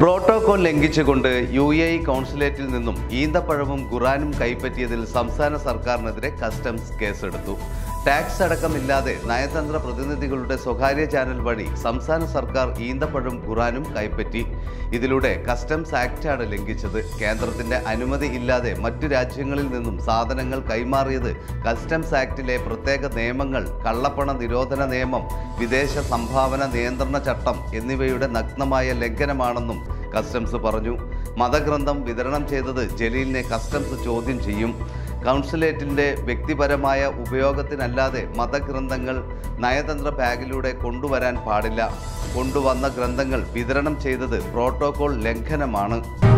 protocol ലംഘിച്ചുകൊണ്ട് U A E കൗൺസിലേറ്റിൽ നിന്നും ഈന്തപ്പഴവും ഖുറാനും കൈപ്പറ്റിയതിൽ സംസ്ഥാന സർക്കാരിനെതിരെ കസ്റ്റംസ് കേസെടുത്തു ടാക്സ് അടക്കമില്ലാതെ നയതന്ത്ര പ്രതിനിധികളുടെ സ്വകാര്യ ചാനൽ വഴി സംസ്ഥാന സർക്കാർ ഈന്തപ്പഴം ഖുറാനും കൈപ്പറ്റി ഇതിലൂടെ കസ്റ്റംസ് ആക്ടാണ് ലംഘിച്ചത് കേന്ദ്രത്തിന്റെ അനുമതി ഇല്ലാതെ മറ്റു രാജ്യങ്ങളിൽ നിന്നും സാധനങ്ങൾ കൈമാറിയത് കസ്റ്റംസ് ആക്ടിലെ പ്രത്യേക നിയമങ്ങൾ കള്ളപ്പണ നിരോധന നിയമം വിദേശ സംഭാവന നിയന്ത്രണ ചട്ടം എന്നിവയുടെ നഗ്നമായ ലംഘനമാണെന്നും കസ്റ്റംസ് പറഞ്ഞു മതഗ്രന്ഥം വിതരണം ചെയ്തത് ജലീലിനെ കസ്റ്റംസ് ചോദ്യം ചെയ്യും കൗൺസിലേറ്റിൻ്റെ വ്യക്തിപരമായ ഉപയോഗത്തിനല്ലാതെ മതഗ്രന്ഥങ്ങൾ നയതന്ത്ര ബാഗിലൂടെ കൊണ്ടുവരാൻ പാടില്ല കൊണ്ടുവന്ന ഗ്രന്ഥങ്ങൾ വിതരണം ചെയ്തത് പ്രോട്ടോകോൾ ലംഘനമാണ്